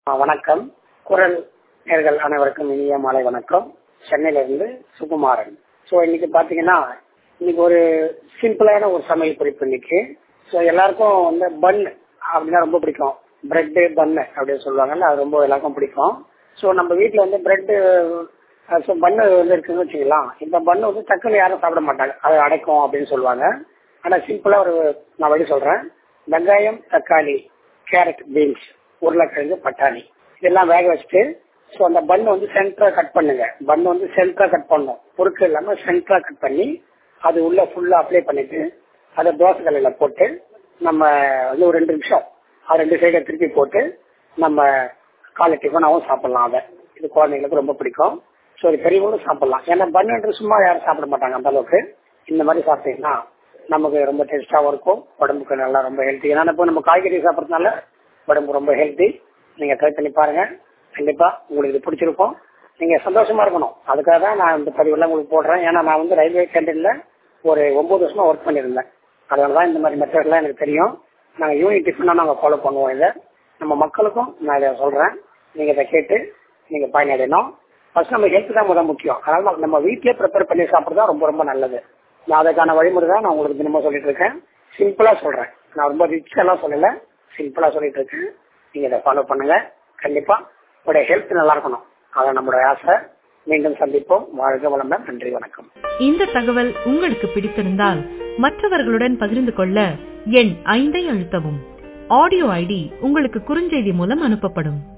ஆ, வணக்கம் குரல் நேர்கள் அனைவருக்கும் இனிய மாலை வணக்கம் சென்னையில இருந்து சுகுமாரன் ஸோ இன்னைக்கு பாத்தீங்கன்னா இன்னைக்கு ஒரு சிம்பிளான ஒரு சமையல் குறிப்பு இன்னைக்கு ஸோ எல்லாருக்கும் வந்து பன் அப்படின்னா ரொம்ப பிடிக்கும் பிரெட்டு பன்னு அப்படின்னு சொல்லுவாங்கல்ல அது ரொம்ப எல்லாருக்கும் பிடிக்கும் ஸோ நம்ம வீட்டில் வந்து பிரெட்டு ஸோ பன்னு வந்து இருக்குன்னு வச்சுக்கலாம் இந்த பன்னு வந்து டக்குன்னு யாரும் சாப்பிட மாட்டாங்க அது அடைக்கும் அப்படின்னு சொல்லுவாங்க ஆனால் சிம்பிளாக ஒரு நான் வழி சொல்கிறேன் வெங்காயம் தக்காளி கேரட் பீன்ஸ் உருளைக்கிழங்கு பட்டாணி இதெல்லாம் வேக வச்சுட்டு ஸோ அந்த பன் வந்து சென்டரா கட் பண்ணுங்க பன் வந்து சென்டரா கட் பண்ணணும் பொருட்கள் இல்லாம சென்டரா கட் பண்ணி அது உள்ள ஃபுல்லா அப்ளை பண்ணிட்டு அதை தோசை கல்லில் போட்டு நம்ம வந்து ஒரு ரெண்டு நிமிஷம் அது ரெண்டு சைடை திருப்பி போட்டு நம்ம காலை டிஃபனாகவும் சாப்பிடலாம் அதை இது குழந்தைங்களுக்கு ரொம்ப பிடிக்கும் ஸோ இது பெரியவங்களும் சாப்பிடலாம் ஏன்னா பன்னு சும்மா யாரும் சாப்பிட மாட்டாங்க அந்த அளவுக்கு இந்த மாதிரி சாப்பிட்டீங்கன்னா நமக்கு ரொம்ப டேஸ்டாகவும் இருக்கும் உடம்புக்கு நல்லா ரொம்ப ஹெல்த்தி ஏன்னா இப்போ நம்ம காய்கறி சாப்பிட்றதுனால உடம்பு ரொம்ப ஹெல்த்தி நீங்க ட்ரை பண்ணி பாருங்க கண்டிப்பா உங்களுக்கு இது பிடிச்சிருக்கும் நீங்க சந்தோஷமா இருக்கணும் அதுக்காக தான் நான் இந்த பதிவெல்லாம் உங்களுக்கு போடுறேன் ஏன்னா நான் வந்து ரயில்வே கேண்டீன்ல ஒரு ஒன்பது வருஷமா ஒர்க் பண்ணியிருந்தேன் அதனால தான் இந்த மாதிரி மெத்தட்லாம் எனக்கு தெரியும் நாங்க யூனிட் டிஃபனா நாங்க ஃபாலோ பண்ணுவோம் இதை நம்ம மக்களுக்கும் நான் இதை சொல்றேன் நீங்க இதை கேட்டு நீங்க பயனடையணும் ஃபர்ஸ்ட் நம்ம ஹெல்த் தான் முதல் முக்கியம் அதனால நம்ம வீட்லயே ப்ரிப்பேர் பண்ணி சாப்பிட்றது தான் ரொம்ப ரொம்ப நல்லது நான் அதுக்கான வழிமுறை தான் நான் உங்களுக்கு தினமும் சொல்லிட்டு இருக்கேன் சிம்பிளா சொல்றேன் நான் ரொம்ப ரிச் எல்லாம் சொல்லல சிம்பிளா சொல்லிட்டு இருக்கேன் நீங்க இதை ஃபாலோ பண்ணுங்க கண்டிப்பா உங்களுடைய ஹெல்த் நல்லா இருக்கணும் அதான் நம்மளுடைய ஆசை மீண்டும் சந்திப்போம் வாழ்க வளமுடன் நன்றி வணக்கம் இந்த தகவல் உங்களுக்கு பிடித்திருந்தால் மற்றவர்களுடன் பகிர்ந்து கொள்ள எண் ஐந்தை அழுத்தவும் ஆடியோ ஐடி உங்களுக்கு குறுஞ்செய்தி மூலம் அனுப்பப்படும்